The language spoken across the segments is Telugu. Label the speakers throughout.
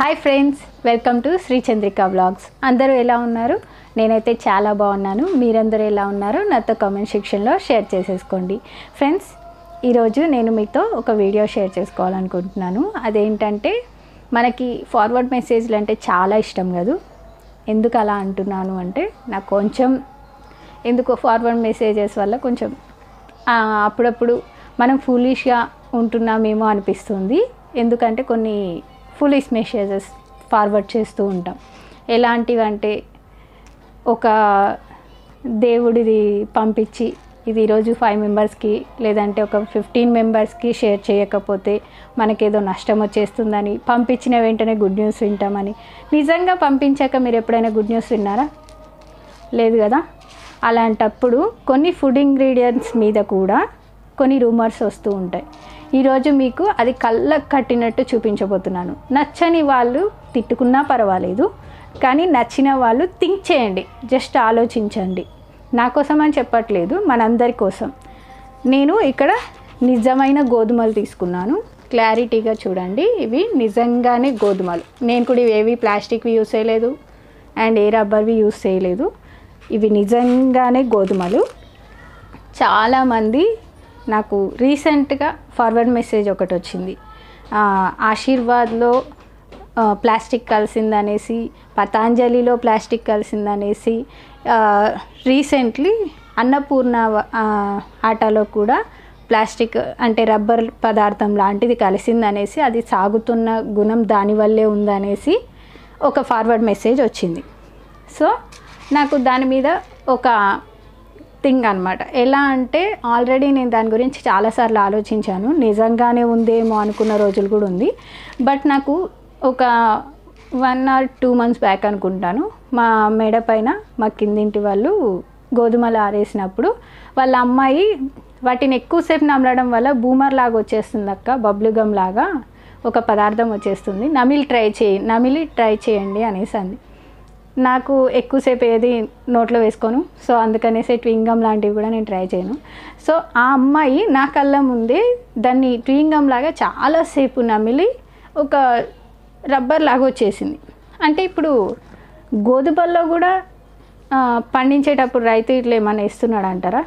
Speaker 1: hi friends welcome to Shri Chandrika blogs అందరూ ఎలా ఉన్నారు నేనైతే చాలా బాగున్నాను మీరందరూ ఎలా ఉన్నారో నాతో కామెంట్ సెక్షన్లో షేర్ చేసేసుకోండి ఫ్రెండ్స్ ఈరోజు నేను మీతో ఒక వీడియో షేర్ చేసుకోవాలనుకుంటున్నాను అదేంటంటే మనకి ఫార్వర్డ్ మెసేజ్లు అంటే చాలా ఇష్టం కదా ఎందుకు అలా అంటున్నాను అంటే నాకు కొంచెం ఎందుకో ఫార్వర్డ్ మెసేజెస్ వల్ల కొంచెం ఆ, అప్పుడప్పుడు మనం ఫూలిష్గా ఉంటున్నామేమో అనిపిస్తుంది ఎందుకంటే కొన్ని ఫులిష్ మెసేజెస్ ఫార్వర్డ్ చేస్తూ ఉంటాం ఎలాంటివి అంటే ఒక దేవుడిది పంపించి ఇది ఈరోజు ఫైవ్ మెంబర్స్కి లేదంటే ఒక ఫిఫ్టీన్ మెంబర్స్కి షేర్ చేయకపోతే మనకేదో నష్టం వచ్చేస్తుందని పంపించిన వెంటనే గుడ్ న్యూస్ వింటామని నిజంగా పంపించాక మీరు ఎప్పుడైనా గుడ్ న్యూస్ విన్నారా లేదు కదా అలాంటప్పుడు కొన్ని ఫుడ్ ఇంగ్రీడియంట్స్ మీద కూడా కొన్ని రూమర్స్ వస్తూ ఉంటాయి ఈరోజు మీకు అది కళ్ళకు కట్టినట్టు చూపించబోతున్నాను నచ్చని వాళ్ళు తిట్టుకున్నా పర్వాలేదు కానీ నచ్చిన వాళ్ళు థింక్ చేయండి జస్ట్ ఆలోచించండి నా కోసం అని చెప్పట్లేదు మనందరి కోసం నేను ఇక్కడ నిజమైన గోధుమలు తీసుకున్నాను క్లారిటీగా చూడండి ఇవి నిజంగానే గోధుమలు నేను కూడా ఇవి ఏవి ప్లాస్టిక్వి యూస్ చేయలేదు అండ్ ఏ రబ్బర్వి యూస్ చేయలేదు ఇవి నిజంగానే గోధుమలు చాలామంది నాకు రీసెంట్గా ఫార్వర్డ్ మెసేజ్ ఒకటి వచ్చింది ఆ, ఆశీర్వాద్లో ఆ, ప్లాస్టిక్ కలిసిందనేసి పతాంజలిలో ప్లాస్టిక్ కలిసిందనేసి ఆ, రీసెంట్లీ అన్నపూర్ణ వ- ఆ, ఆటలో కూడా ప్లాస్టిక్ అంటే రబ్బర్ పదార్థం లాంటిది కలిసిందనేసి అది సాగుతున్న గుణం దానివల్లే ఉందనేసి ఒక ఫార్వర్డ్ మెసేజ్ వచ్చింది సో నాకు దాని మీద ఒక థింగ్ అనమాట ఎలా అంటే ఆల్రెడీ నేను దాని గురించి చాలాసార్లు ఆలోచించాను నిజంగానే ఉందేమో అనుకున్న రోజులు కూడా ఉంది బట్ నాకు ఒక one or two months back అనుకుంటాను మా మేడ పైన మా కిందింటి వాళ్ళు గోధుమలు ఆరేసినప్పుడు వాళ్ళ అమ్మాయి వాటిని ఎక్కువసేపు నమలడం వల్ల బూమర్ లాగా వచ్చేస్తుంది అక్క బబ్లు గమ్ లాగా ఒక పదార్థం వచ్చేస్తుంది నమిలి ట్రై చేయి నమిలి ట్రై చేయండి అనేసి అంది నాకు ఎక్కువసేపు ఏది నోట్లో వేసుకోను సో అందుకనేసి ట్వింగమ్ లాంటివి కూడా నేను ట్రై చేయను సో ఆ అమ్మాయి నా కళ్ళ ముందే దాన్ని ట్వింగమ్ లాగా చాలాసేపు నమిలి ఒక రబ్బర్ లాగా వచ్చేసింది అంటే ఇప్పుడు గోధుమల్లో కూడా ఆ, పండించేటప్పుడు రైతు ఇట్లా ఏమైనా ఇస్తున్నాడు అంటారా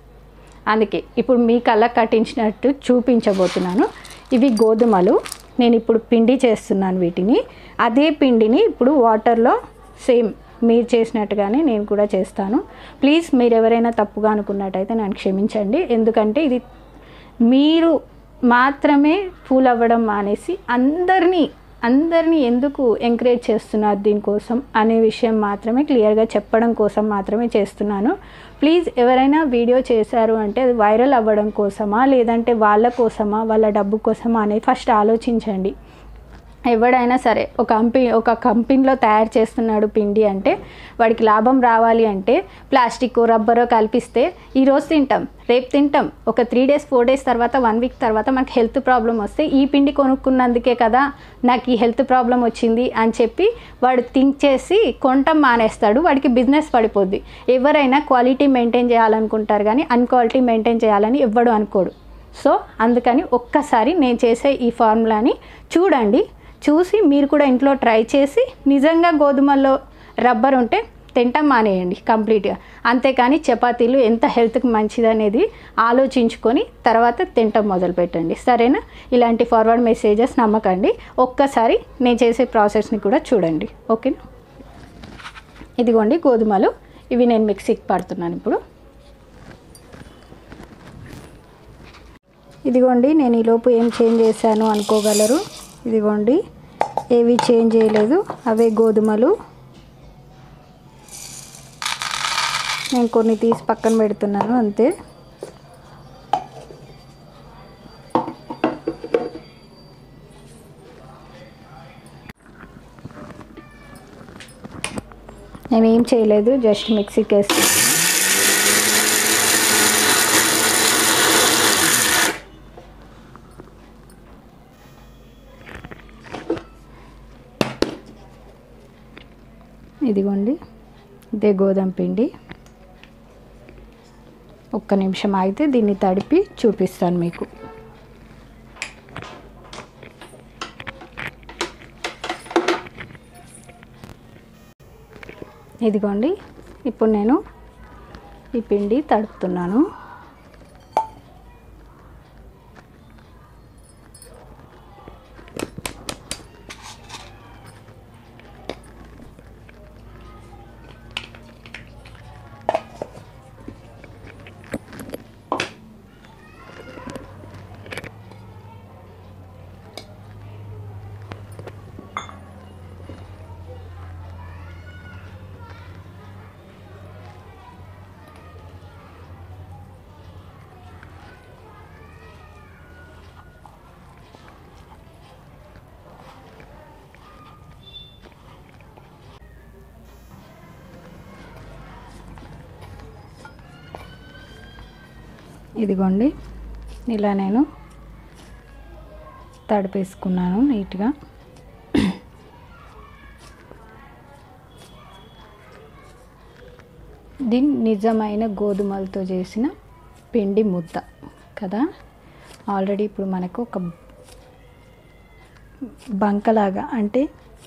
Speaker 1: అందుకే ఇప్పుడు మీ కళ్ళకు కట్టించినట్టు చూపించబోతున్నాను ఇవి గోధుమలు నేను ఇప్పుడు పిండి చేస్తున్నాను వీటిని అదే పిండిని ఇప్పుడు వాటర్లో సేమ్ మీరు చేసినట్టుగానే నేను కూడా చేస్తాను ప్లీజ్ మీరు ఎవరైనా తప్పుగా అనుకున్నట్టయితే నన్ను క్షమించండి ఎందుకంటే ఇది మీరు మాత్రమే ఫూల్ అవ్వడం మానేసి అందరినీ అందరినీ ఎందుకు ఎంకరేజ్ చేస్తున్నారు దీనికోసం అనే విషయం మాత్రమే క్లియర్గా చెప్పడం కోసం మాత్రమే చేస్తున్నాను ప్లీజ్ ఎవరైనా వీడియో చేశారు అంటే అది వైరల్ అవ్వడం కోసమా లేదంటే వాళ్ళ కోసమా వాళ్ళ డబ్బు కోసమా అనేది ఫస్ట్ ఆలోచించండి ఎవడైనా సరే ఒక కంపెనీ ఒక కంపెనీలో తయారు చేస్తున్నాడు పిండి అంటే వాడికి లాభం రావాలి అంటే ప్లాస్టిక్ రబ్బరో కల్పిస్తే ఈరోజు తింటాం రేపు తింటాం ఒక త్రీ డేస్ ఫోర్ డేస్ తర్వాత వన్ వీక్ తర్వాత మనకి హెల్త్ ప్రాబ్లం వస్తే ఈ పిండి కొనుక్కున్నందుకే కదా నాకు ఈ హెల్త్ ప్రాబ్లం వచ్చింది అని చెప్పి వాడు థింక్ చేసి కొంటం మానేస్తాడు వాడికి బిజినెస్ పడిపోద్ది ఎవరైనా క్వాలిటీ మెయింటైన్ చేయాలనుకుంటారు కానీ అన్క్వాలిటీ మెయింటైన్ చేయాలని ఎవ్వడు అనుకోడు సో అందుకని ఒక్కసారి నేను చేసే ఈ ఫార్ములాని చూడండి చూసి మీరు కూడా ఇంట్లో ట్రై చేసి నిజంగా గోధుమల్లో రబ్బర్ ఉంటే తింటాం మానేయండి కంప్లీట్గా అంతేకాని చపాతీలు ఎంత హెల్త్కి మంచిదనేది ఆలోచించుకొని తర్వాత తింటాం మొదలు పెట్టండి సరేనా ఇలాంటి ఫార్వర్డ్ మెసేజెస్ నమ్మకండి ఒక్కసారి నేను చేసే ప్రాసెస్ని కూడా చూడండి ఓకేనా ఇదిగోండి గోధుమలు ఇవి నేను మిక్సీకి పడుతున్నాను ఇప్పుడు ఇదిగోండి నేను ఈలోపు ఏం చేంజ్ చేశాను అనుకోగలరు ఇదిగోండి ఏవి చేంజ్ చేయలేదు అవే గోధుమలు నేను కొన్ని తీసి పక్కన పెడుతున్నాను అంతే నేను ఏం చేయలేదు జస్ట్ మిక్సీకి వేస్తాను ఇదిగోండి ఇదే గోధుమ పిండి ఒక్క నిమిషం ఆగితే దీన్ని తడిపి చూపిస్తాను మీకు ఇదిగోండి ఇప్పుడు నేను ఈ పిండి తడుపుతున్నాను ఇదిగోండి ఇలా నేను తడిపేసుకున్నాను నీట్గా దీని నిజమైన గోధుమలతో చేసిన పిండి ముద్ద కదా ఆల్రెడీ ఇప్పుడు మనకు ఒక బంకలాగా అంటే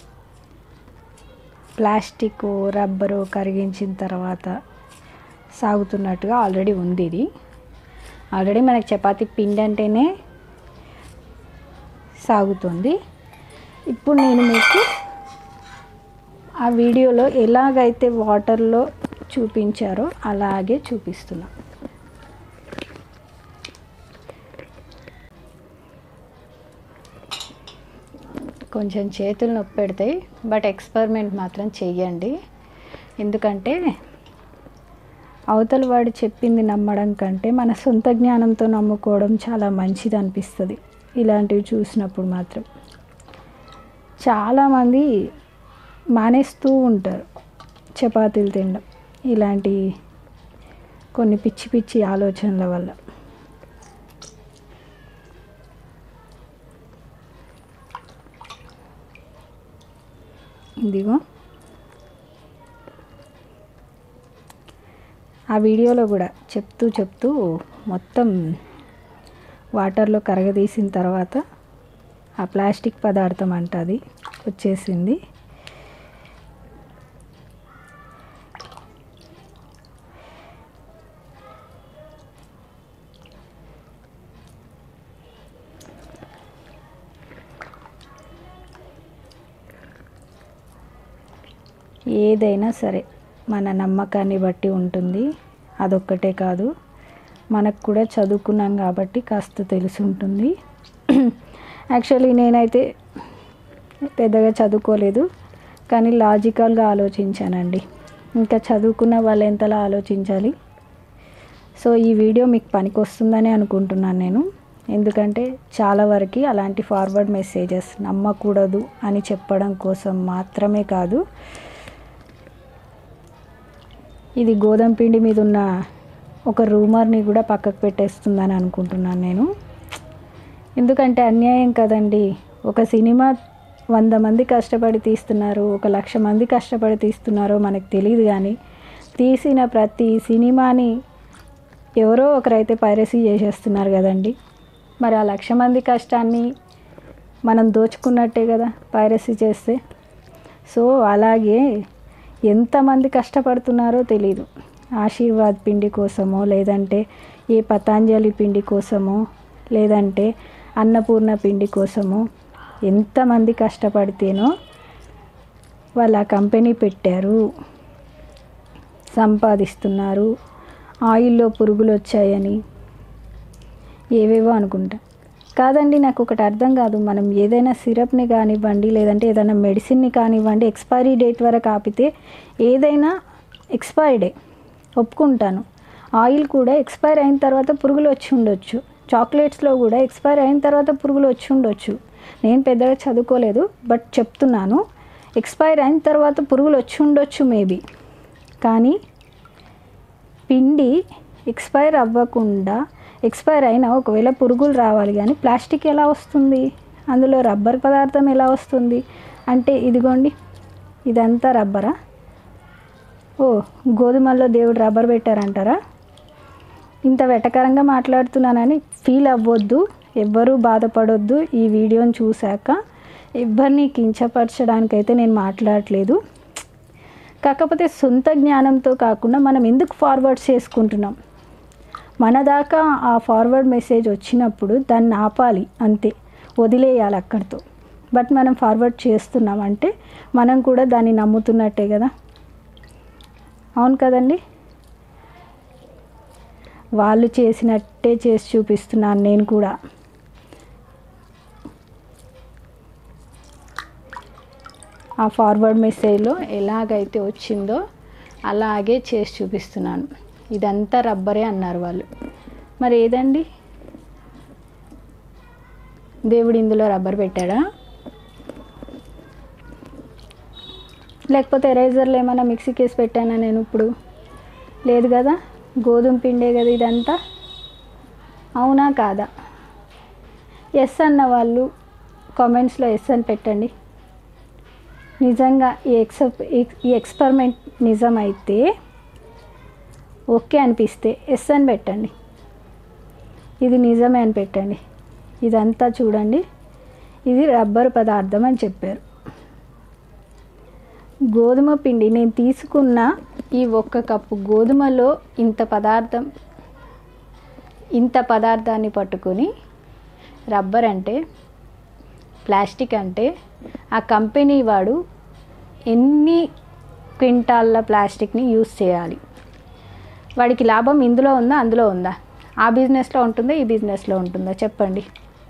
Speaker 1: ప్లాస్టిక్ రబ్బరు కరిగించిన తర్వాత సాగుతున్నట్టుగా ఆల్రెడీ ఉంది ఇది ఆల్రెడీ మనకి చపాతీ పిండి అంటేనే సాగుతుంది ఇప్పుడు నేను మీకు ఆ వీడియోలో ఎలాగైతే వాటర్లో చూపించారో అలాగే చూపిస్తున్నా కొంచెం చేతులు నొప్పి పెడతాయి బట్ ఎక్స్పెరిమెంట్ మాత్రం చెయ్యండి ఎందుకంటే అవతల వాడు చెప్పింది నమ్మడం కంటే మన సొంత జ్ఞానంతో నమ్ముకోవడం చాలా మంచిది అనిపిస్తుంది ఇలాంటివి చూసినప్పుడు మాత్రం చాలామంది మానేస్తూ ఉంటారు చపాతీలు తినడం ఇలాంటి కొన్ని పిచ్చి పిచ్చి ఆలోచనల వల్ల ఇదిగో ఆ వీడియోలో కూడా చెప్తూ చెప్తూ మొత్తం వాటర్లో కరగదీసిన తర్వాత ఆ ప్లాస్టిక్ పదార్థం అంట అది వచ్చేసింది ఏదైనా సరే మన నమ్మకాన్ని బట్టి ఉంటుంది అదొక్కటే కాదు మనకు కూడా చదువుకున్నాం కాబట్టి కాస్త తెలిసి ఉంటుంది యాక్చువల్లీ నేనైతే పెద్దగా చదువుకోలేదు కానీ లాజికల్గా ఆలోచించానండి ఇంకా చదువుకున్న వాళ్ళు ఎంతలా ఆలోచించాలి సో ఈ వీడియో మీకు పనికొస్తుందని అనుకుంటున్నాను నేను ఎందుకంటే చాలా వరకు అలాంటి ఫార్వర్డ్ మెసేజెస్ నమ్మకూడదు అని చెప్పడం కోసం మాత్రమే కాదు ఇది గోధుమ పిండి మీద ఉన్న ఒక రూమర్ని కూడా పక్కకు పెట్టేస్తుందని అనుకుంటున్నాను నేను ఎందుకంటే అన్యాయం కదండి ఒక సినిమా వంద మంది కష్టపడి తీస్తున్నారు ఒక లక్ష మంది కష్టపడి తీస్తున్నారో మనకు తెలియదు కానీ తీసిన ప్రతి సినిమాని ఎవరో ఒకరైతే పైరసీ చేసేస్తున్నారు కదండి మరి ఆ లక్ష మంది కష్టాన్ని మనం దోచుకున్నట్టే కదా పైరసీ చేస్తే సో అలాగే ఎంతమంది కష్టపడుతున్నారో తెలీదు ఆశీర్వాద్ పిండి కోసమో లేదంటే ఏ పతాంజలి పిండి కోసమో లేదంటే అన్నపూర్ణ పిండి కోసమో ఎంతమంది కష్టపడితేనో వాళ్ళు ఆ కంపెనీ పెట్టారు సంపాదిస్తున్నారు ఆయిల్లో పురుగులు వచ్చాయని ఏవేవో అనుకుంటా కాదండి నాకు ఒకటి అర్థం కాదు మనం ఏదైనా సిరప్ని కానివ్వండి లేదంటే ఏదైనా మెడిసిన్ని కానివ్వండి ఎక్స్పైరీ డేట్ వరకు ఆపితే ఏదైనా ఎక్స్పైర్డే ఒప్పుకుంటాను ఆయిల్ కూడా ఎక్స్పైర్ అయిన తర్వాత పురుగులు వచ్చి ఉండొచ్చు చాక్లెట్స్లో కూడా ఎక్స్పైర్ అయిన తర్వాత పురుగులు వచ్చి ఉండొచ్చు నేను పెద్దగా చదువుకోలేదు బట్ చెప్తున్నాను ఎక్స్పైర్ అయిన తర్వాత పురుగులు వచ్చి ఉండొచ్చు మేబీ కానీ పిండి ఎక్స్పైర్ అవ్వకుండా ఎక్స్పైర్ అయినా ఒకవేళ పురుగులు రావాలి కానీ ప్లాస్టిక్ ఎలా వస్తుంది అందులో రబ్బర్ పదార్థం ఎలా వస్తుంది అంటే ఇదిగోండి ఇదంతా రబ్బరా ఓ గోధుమల్లో దేవుడు రబ్బర్ పెట్టారంటారా ఇంత వెటకరంగా మాట్లాడుతున్నానని ఫీల్ అవ్వద్దు ఎవ్వరూ బాధపడొద్దు ఈ వీడియోని చూశాక ఎవరిని కించపరచడానికైతే నేను మాట్లాడట్లేదు కాకపోతే సొంత జ్ఞానంతో కాకుండా మనం ఎందుకు ఫార్వర్డ్ చేసుకుంటున్నాం మన దాకా ఆ ఫార్వర్డ్ మెసేజ్ వచ్చినప్పుడు దాన్ని ఆపాలి అంతే వదిలేయాలి అక్కడితో బట్ మనం ఫార్వర్డ్ చేస్తున్నాం అంటే మనం కూడా దాన్ని నమ్ముతున్నట్టే కదా అవును కదండి వాళ్ళు చేసినట్టే చేసి చూపిస్తున్నాను నేను కూడా ఆ ఫార్వర్డ్ మెసేజ్లో ఎలాగైతే వచ్చిందో అలాగే చేసి చూపిస్తున్నాను ఇదంతా రబ్బరే అన్నారు వాళ్ళు మరి ఏదండి దేవుడు ఇందులో రబ్బర్ పెట్టాడా లేకపోతే ఎరేజర్లు ఏమైనా మిక్సీ కేసి పెట్టానా నేను ఇప్పుడు లేదు కదా గోధుమ పిండే కదా ఇదంతా అవునా కాదా ఎస్ అన్న వాళ్ళు కామెంట్స్లో ఎస్ అని పెట్టండి నిజంగా ఈ ఎక్స్ ఈ ఎక్స్పెరిమెంట్ నిజమైతే ఓకే అనిపిస్తే ఎస్ అని పెట్టండి ఇది నిజమే అని పెట్టండి ఇదంతా చూడండి ఇది రబ్బర్ పదార్థం అని చెప్పారు గోధుమ పిండి నేను తీసుకున్న ఈ ఒక్క కప్పు గోధుమలో ఇంత పదార్థం ఇంత పదార్థాన్ని పట్టుకొని రబ్బర్ అంటే ప్లాస్టిక్ అంటే ఆ కంపెనీ వాడు ఎన్ని క్వింటాళ్ళ ప్లాస్టిక్ని యూస్ చేయాలి వాడికి లాభం ఇందులో ఉందా అందులో ఉందా ఆ బిజినెస్లో ఉంటుందా ఈ బిజినెస్లో ఉంటుందా చెప్పండి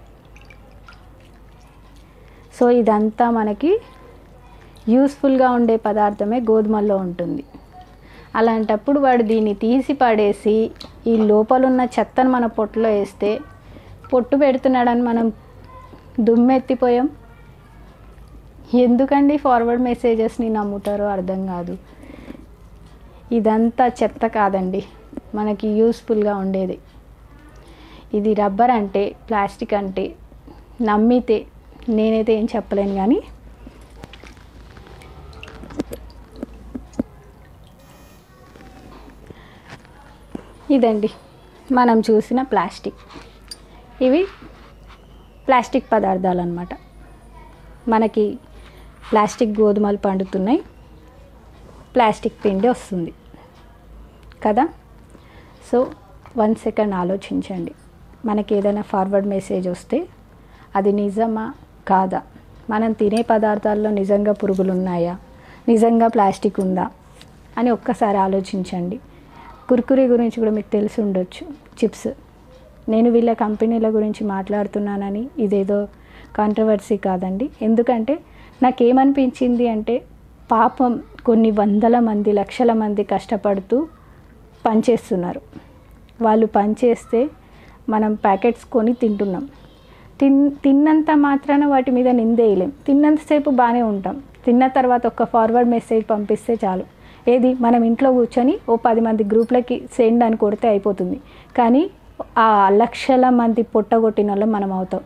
Speaker 1: సో ఇదంతా మనకి యూస్ఫుల్గా ఉండే పదార్థమే గోధుమల్లో ఉంటుంది అలాంటప్పుడు వాడు దీన్ని తీసి పడేసి ఈ లోపల ఉన్న చెత్తను మన పొట్టులో వేస్తే పొట్టు పెడుతున్నాడని మనం దుమ్మెత్తిపోయాం ఎందుకండి ఫార్వర్డ్ మెసేజెస్ని నమ్ముతారో అర్థం కాదు ఇదంతా చెత్త కాదండి మనకి యూస్ఫుల్గా ఉండేది ఇది రబ్బర్ అంటే ప్లాస్టిక్ అంటే నమ్మితే నేనైతే ఏం చెప్పలేను కానీ ఇదండి మనం చూసిన ప్లాస్టిక్ ఇవి ప్లాస్టిక్ పదార్థాలు అన్నమాట మనకి ప్లాస్టిక్ గోధుమలు పండుతున్నాయి ప్లాస్టిక్ పిండి వస్తుంది కదా సో వన్ సెకండ్ ఆలోచించండి మనకి ఏదైనా ఫార్వర్డ్ మెసేజ్ వస్తే అది నిజమా కాదా మనం తినే పదార్థాల్లో నిజంగా పురుగులు ఉన్నాయా నిజంగా ప్లాస్టిక్ ఉందా అని ఒక్కసారి ఆలోచించండి కుర్కురీ గురించి కూడా మీకు తెలిసి ఉండొచ్చు చిప్స్ నేను వీళ్ళ కంపెనీల గురించి మాట్లాడుతున్నానని ఇదేదో కాంట్రవర్సీ కాదండి ఎందుకంటే నాకేమనిపించింది అంటే పాపం కొన్ని వందల మంది లక్షల మంది కష్టపడుతూ పనిచేస్తున్నారు వాళ్ళు పనిచేస్తే మనం ప్యాకెట్స్ కొని తింటున్నాం తిన్ తిన్నంత మాత్రాన వాటి మీద నిందేయలేం తిన్నంతసేపు బాగానే ఉంటాం తిన్న తర్వాత ఒక ఫార్వర్డ్ మెసేజ్ పంపిస్తే చాలు ఏది మనం ఇంట్లో కూర్చొని ఓ పది మంది గ్రూప్లకి సెండ్ అని కొడితే అయిపోతుంది కానీ ఆ లక్షల మంది పొట్టగొట్టిన వాళ్ళం మనం అవుతాం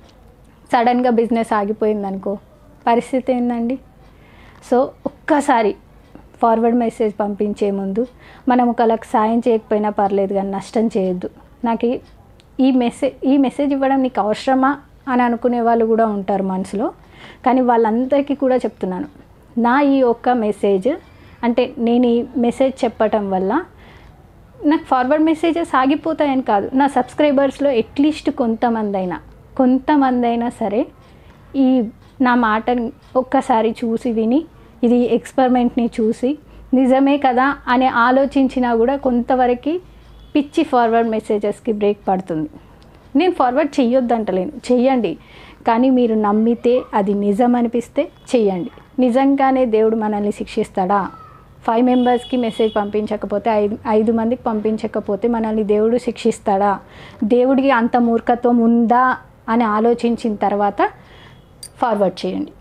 Speaker 1: సడన్గా బిజినెస్ ఆగిపోయింది అనుకో పరిస్థితి ఏందండి సో ఒక్కసారి ఫార్వర్డ్ మెసేజ్ పంపించే ముందు మనం ఒకళ్ళకి సాయం చేయకపోయినా పర్లేదు కానీ నష్టం చేయొద్దు నాకు ఈ- ఈ మెసేజ్ ఈ మెసేజ్ ఇవ్వడం నీకు అవసరమా అని అనుకునే వాళ్ళు కూడా ఉంటారు మనసులో కానీ వాళ్ళందరికీ కూడా చెప్తున్నాను నా ఈ ఒక్క మెసేజ్ అంటే నేను ఈ మెసేజ్ చెప్పటం వల్ల నాకు ఫార్వర్డ్ మెసేజెస్ ఆగిపోతాయని కాదు నా సబ్స్క్రైబర్స్లో అట్లీస్ట్ కొంతమంది అయినా కొంతమంది అయినా సరే ఈ నా మాటని ఒక్కసారి చూసి విని ఇది ఎక్స్పెరిమెంట్ని చూసి నిజమే కదా అని ఆలోచించినా కూడా కొంతవరకు పిచ్చి ఫార్వర్డ్ మెసేజెస్కి బ్రేక్ పడుతుంది నేను ఫార్వర్డ్ చెయ్యొద్దంటలేను చెయ్యండి కానీ మీరు నమ్మితే అది నిజం అనిపిస్తే చెయ్యండి నిజంగానే దేవుడు మనల్ని శిక్షిస్తాడా ఫైవ్ మెంబర్స్కి మెసేజ్ పంపించకపోతే ఐదు ఐదు మందికి పంపించకపోతే మనల్ని దేవుడు శిక్షిస్తాడా దేవుడికి అంత మూర్ఖత్వం ఉందా అని ఆలోచించిన తర్వాత ఫార్వర్డ్ చేయండి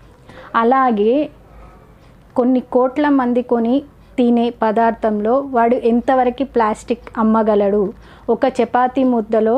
Speaker 1: అలాగే కొన్ని కోట్ల మంది కొని తినే పదార్థంలో వాడు ఎంతవరకు ప్లాస్టిక్ అమ్మగలడు ఒక చపాతీ ముద్దలో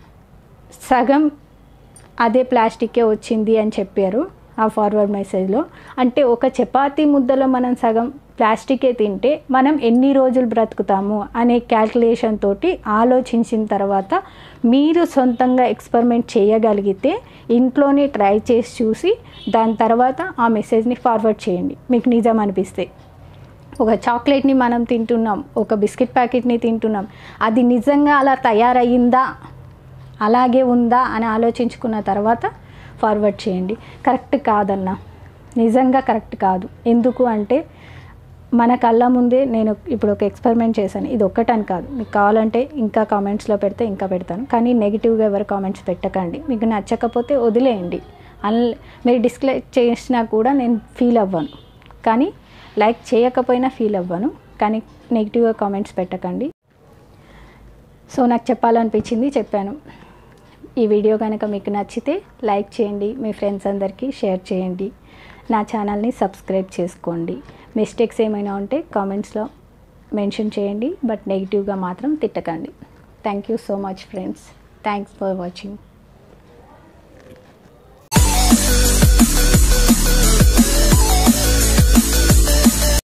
Speaker 1: సగం అదే ప్లాస్టికే వచ్చింది అని చెప్పారు ఆ ఫార్వర్డ్ మెసేజ్లో అంటే ఒక చపాతీ ముద్దలో మనం సగం ప్లాస్టికే తింటే మనం ఎన్ని రోజులు బ్రతుకుతాము అనే క్యాల్కులేషన్ తోటి ఆలోచించిన తర్వాత మీరు సొంతంగా ఎక్స్పెరిమెంట్ చేయగలిగితే ఇంట్లోనే ట్రై చేసి చూసి దాని తర్వాత ఆ మెసేజ్ని ఫార్వర్డ్ చేయండి మీకు నిజం అనిపిస్తే ఒక చాక్లెట్ని మనం తింటున్నాం ఒక బిస్కెట్ ప్యాకెట్ని తింటున్నాం అది నిజంగా అలా తయారయ్యిందా అలాగే ఉందా అని ఆలోచించుకున్న తర్వాత ఫార్వర్డ్ చేయండి కరెక్ట్ కాదన్నా నిజంగా కరెక్ట్ కాదు ఎందుకు అంటే మన కళ్ళ ముందే నేను ఇప్పుడు ఒక ఎక్స్పెరిమెంట్ చేశాను ఇది ఒక్కటని కాదు మీకు కావాలంటే ఇంకా కామెంట్స్లో పెడితే ఇంకా పెడతాను కానీ నెగిటివ్గా ఎవరు కామెంట్స్ పెట్టకండి మీకు నచ్చకపోతే వదిలేయండి అన్ మీరు డిస్లైక్ చేసినా కూడా నేను ఫీల్ అవ్వను కానీ లైక్ చేయకపోయినా ఫీల్ అవ్వను కానీ నెగిటివ్గా కామెంట్స్ పెట్టకండి సో నాకు చెప్పాలనిపించింది చెప్పాను ఈ వీడియో కనుక మీకు నచ్చితే లైక్ చేయండి మీ ఫ్రెండ్స్ అందరికీ షేర్ చేయండి నా ఛానల్ని సబ్స్క్రైబ్ చేసుకోండి మిస్టేక్స్ ఏమైనా ఉంటే కామెంట్స్లో మెన్షన్ చేయండి బట్ నెగిటివ్గా మాత్రం తిట్టకండి thank you so much friends thanks for watching